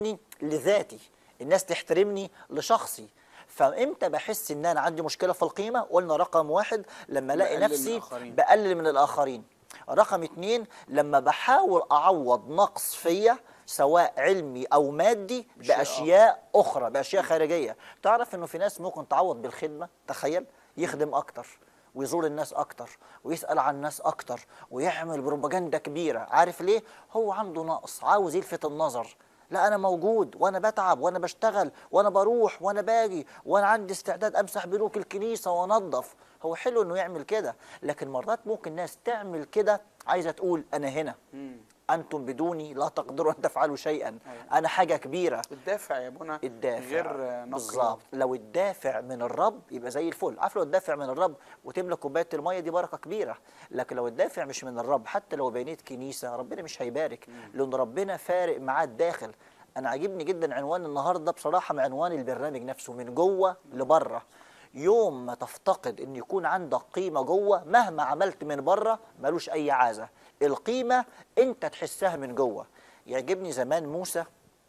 لذاتي الناس تحترمني لشخصي فامتى بحس ان انا عندي مشكله في القيمه قلنا رقم واحد لما الاقي بقلل من نفسي الآخرين. بقلل من الاخرين رقم اتنين لما بحاول اعوض نقص فيا سواء علمي او مادي بشيء باشياء اخرى باشياء خارجيه تعرف انه في ناس ممكن تعوض بالخدمه تخيل يخدم اكتر ويزور الناس اكتر ويسال عن الناس اكتر ويعمل بروباجندا كبيره عارف ليه هو عنده نقص عاوز يلفت النظر لا انا موجود وانا بتعب وانا بشتغل وانا بروح وانا باجي وانا عندي استعداد امسح بنوك الكنيسه وانظف هو حلو انه يعمل كده لكن مرات ممكن ناس تعمل كده عايزه تقول انا هنا انتم بدوني لا تقدروا ان تفعلوا شيئا أيوة. انا حاجه كبيره الدافع يا ابونا الدافع غير نقل بالظبط لو الدافع من الرب يبقى زي الفل عارف لو الدافع من الرب وتملى كوبايه الميه دي بركه كبيره لكن لو الدافع مش من الرب حتى لو بنيت كنيسه ربنا مش هيبارك لان ربنا فارق معاه الداخل انا عاجبني جدا عنوان النهارده بصراحه من عنوان البرنامج نفسه من جوه لبره يوم ما تفتقد ان يكون عندك قيمه جوه مهما عملت من بره ملوش اي عازه القيمه انت تحسها من جوه يعجبني زمان موسى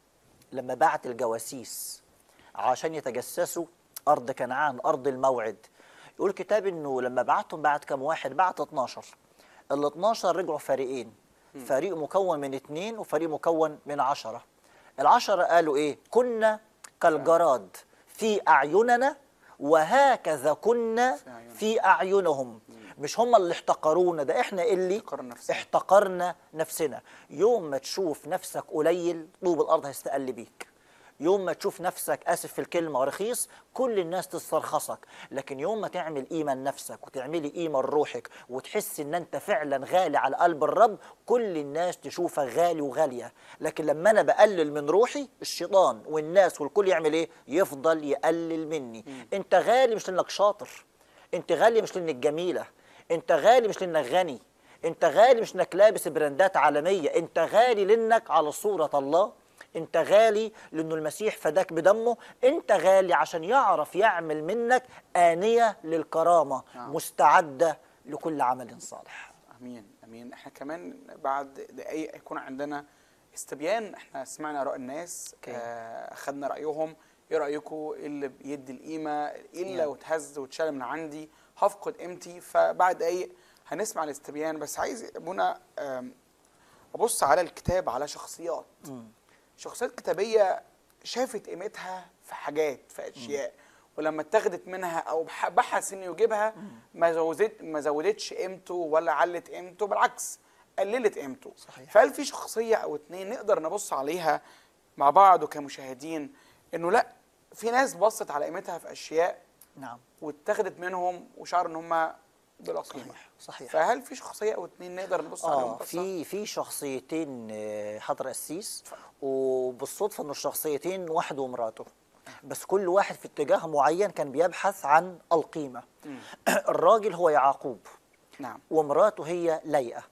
لما بعت الجواسيس عشان يتجسسوا ارض كنعان ارض الموعد يقول الكتاب انه لما بعتهم بعت كام واحد بعت 12 ال 12 رجعوا فريقين فريق مكون من اثنين وفريق مكون من عشرة العشرة قالوا ايه كنا كالجراد في اعيننا وهكذا كنا في أعينهم. في اعينهم مش هم اللي احتقرونا ده احنا اللي احتقرنا نفسنا. احتقرنا نفسنا يوم ما تشوف نفسك قليل طوب الارض هيستقل بيك يوم ما تشوف نفسك اسف في الكلمه رخيص كل الناس تسترخصك لكن يوم ما تعمل قيمه لنفسك وتعملي قيمه لروحك وتحس ان انت فعلا غالي على قلب الرب كل الناس تشوفك غالي وغاليه لكن لما انا بقلل من روحي الشيطان والناس والكل يعمل ايه يفضل يقلل مني انت غالي مش لانك شاطر انت غالي مش لانك جميله انت غالي مش لانك غني انت غالي مش انك لابس براندات عالميه انت غالي لانك على صوره الله انت غالي لانه المسيح فداك بدمه انت غالي عشان يعرف يعمل منك آنية للكرامة نعم. مستعدة لكل عمل صالح امين امين احنا كمان بعد دقايق هيكون عندنا استبيان احنا سمعنا اراء الناس أوكي. آه، اخدنا رايهم ايه رايكم ايه اللي بيدي القيمه ايه اللي نعم. لو اتهز واتشال من عندي هفقد قيمتي فبعد دقايق هنسمع الاستبيان بس عايز ابونا آم، ابص على الكتاب على شخصيات شخصيات كتابيه شافت قيمتها في حاجات في اشياء ولما اتخذت منها او بح- بحث انه يجيبها ما زودت ما زودتش قيمته ولا علت قيمته بالعكس قللت قيمته صحيح. فهل في شخصيه او اتنين نقدر نبص عليها مع بعض وكمشاهدين انه لا في ناس بصت على قيمتها في اشياء نعم واتخذت منهم وشعر ان هم بلا قيمه صحيح صحيح فهل في شخصيه او اتنين نقدر نبص عليهم اه بصة؟ في في شخصيتين آه، حضر قسيس وبالصدفه انه الشخصيتين واحد ومراته بس كل واحد في اتجاه معين كان بيبحث عن القيمه الراجل هو يعقوب نعم ومراته هي ليئة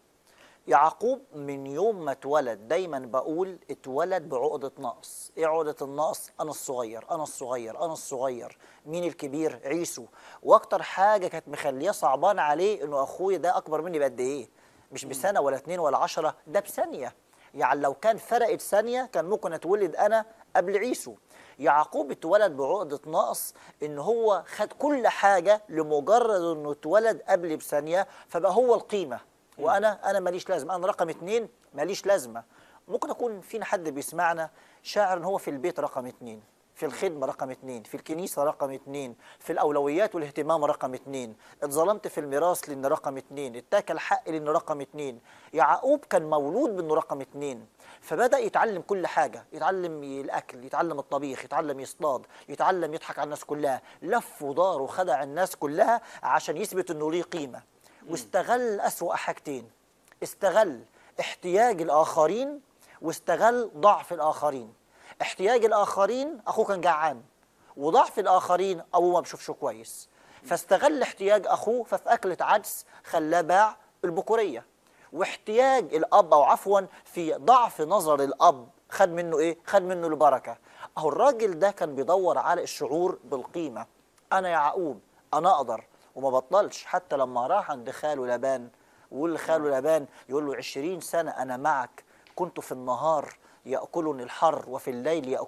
يعقوب من يوم ما اتولد دايما بقول اتولد بعقدة نقص ايه عقدة النقص انا الصغير انا الصغير انا الصغير مين الكبير عيسو واكتر حاجة كانت مخليه صعبان عليه انه اخويا ده اكبر مني بقد ايه مش بسنة ولا اتنين ولا عشرة ده بثانية يعني لو كان فرقت ثانية كان ممكن اتولد انا قبل عيسو يعقوب اتولد بعقدة نقص ان هو خد كل حاجة لمجرد انه اتولد قبل بثانية فبقى هو القيمة وانا انا ماليش لازمة انا رقم اتنين ماليش لازمة ممكن اكون فينا حد بيسمعنا شاعر ان هو في البيت رقم اتنين في الخدمة رقم اتنين في الكنيسة رقم اتنين في الأولويات والاهتمام رقم اتنين اتظلمت في الميراث لأن رقم اتنين اتاكل حق لأن رقم اتنين يعقوب كان مولود بأنه رقم اتنين فبدأ يتعلم كل حاجة يتعلم الأكل يتعلم الطبيخ يتعلم يصطاد يتعلم يضحك على الناس كلها لف ودار وخدع الناس كلها عشان يثبت أنه ليه قيمة واستغل أسوأ حاجتين استغل احتياج الآخرين واستغل ضعف الآخرين احتياج الآخرين أخوه كان جعان وضعف الآخرين أبوه ما بيشوفش كويس فاستغل احتياج أخوه ففي أكلة عدس خلاه باع البكورية واحتياج الأب أو عفوا في ضعف نظر الأب خد منه إيه؟ خد منه البركة أهو الراجل ده كان بيدور على الشعور بالقيمة أنا يعقوب أنا أقدر وما بطلش حتى لما راح عند خاله لبان ويقول لخاله لبان يقول له عشرين سنة أنا معك كنت في النهار يأكلني الحر وفي الليل يأكل